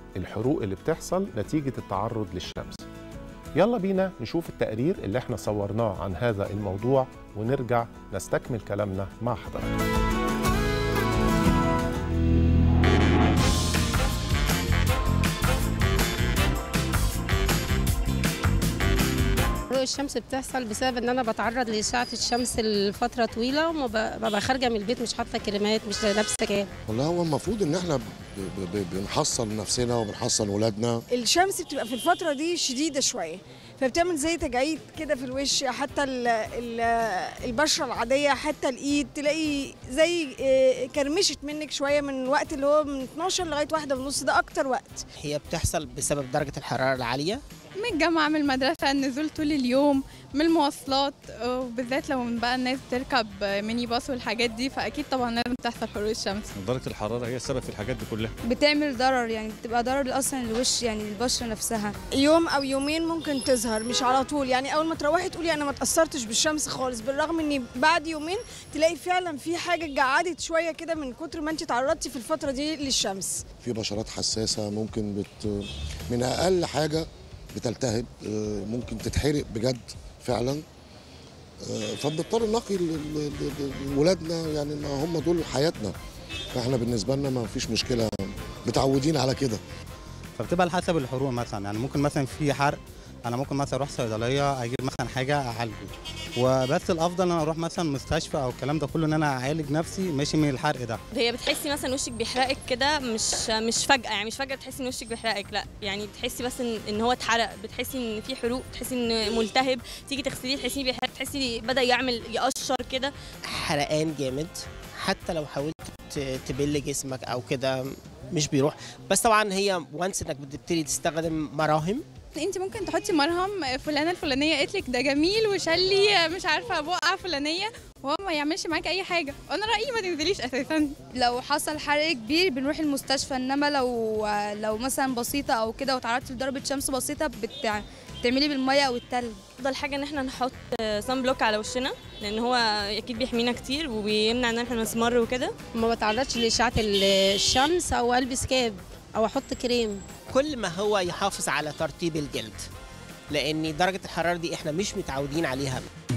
الحروق اللي بتحصل نتيجة التعرض للشمس يلا بينا نشوف التقرير اللي احنا صورناه عن هذا الموضوع ونرجع نستكمل كلامنا مع حضراتكم حروق الشمس بتحصل بسبب ان انا بتعرض لاشعه الشمس لفتره طويله وببقى خارجه من البيت مش حاطه كريمات مش لابسه كاب والله هو المفروض ان احنا ب- ب- ب- بنحصن نفسنا وبنحصن ولادنا الشمس بتبقى في الفترة دي شديدة شوية فبتعمل زي تجاعيد كده في الوش حتى ال ال البشرة العادية حتى الإيد تلاقي زي آه، كرمشت منك شوية من الوقت اللي هو من 12 لغاية واحدة ونص ده أكتر وقت هي بتحصل بسبب درجة الحرارة العالية من الجامعة من المدرسة النزول طول اليوم من المواصلات وبالذات لو بقى الناس بتركب ميني باص والحاجات دي فأكيد طبعا لازم تحصل حروق الشمس درجة الحرارة هي السبب في الحاجات دي كلها بتعمل ضرر يعني بتبقى ضرر اصلا للوش يعني البشره نفسها يوم أو يومين ممكن تظهر مش على طول يعني أول ما تروحي تقولي أنا ما تأثرتش بالشمس خالص بالرغم إن بعد يومين تلاقي فعلا في حاجة جعدت شوية كده من كتر ما أنت تعرضتي في الفترة دي للشمس في بشرات حساسه ممكن بت من اقل حاجه بتلتهب آه، ممكن تتحرق بجد فعلا آه، فبنضطر نقي ل- ل- ل- لولادنا يعني ما هم دول حياتنا فاحنا بالنسبه لنا ما فيش مشكله متعودين على كده فبتبقى على حسب الحروق مثلا يعني ممكن مثلا في حرق انا ممكن مثلا اروح صيدليه اجيب مثلا حاجه اعالجه وبس الافضل ان انا اروح مثلا مستشفى او الكلام ده كله ان انا اعالج نفسي ماشي من الحرق ده هي بتحسي مثلا وشك بيحرقك كده مش مش فجأة يعني مش فجأة بتحسي ان وشك بيحرقك لا يعني بتحسي بس ان, إن هو اتحرق بتحسي ان في حروق بتحسي ان ملتهب تيجي تغسليه تحسي بيحرق تحسي بدأ يعمل يقشر كده حرقان جامد حتى لو حاولت ت- تبل جسمك أو كده مش بيروح بس طبعا هي وانس انك بتبتدي تستخدم مراهم انت ممكن تحطي مرهم فلانة الفلانية قالت لك ده جميل وشلي مش عارفة بقعة فلانية وهو ما يعملش معاك أي حاجة وأنا رأيي ما تنزليش أساسا لو حصل حرق كبير بنروح المستشفى انما لو لو مثلا بسيطه او كده وتعرضتي لضربه شمس بسيطه بتع... بتعملي بالميه او التلج افضل حاجة ان احنا نحط سان بلوك على وشنا لان هو اكيد بيحمينا كتير وبيمنع ان احنا نسمر وكده ما بتعرضش لاشعه الشمس او البس كاب او احط كريم كل ما هو يحافظ على ترطيب الجلد لأن درجة الحرارة دي احنا مش متعودين عليها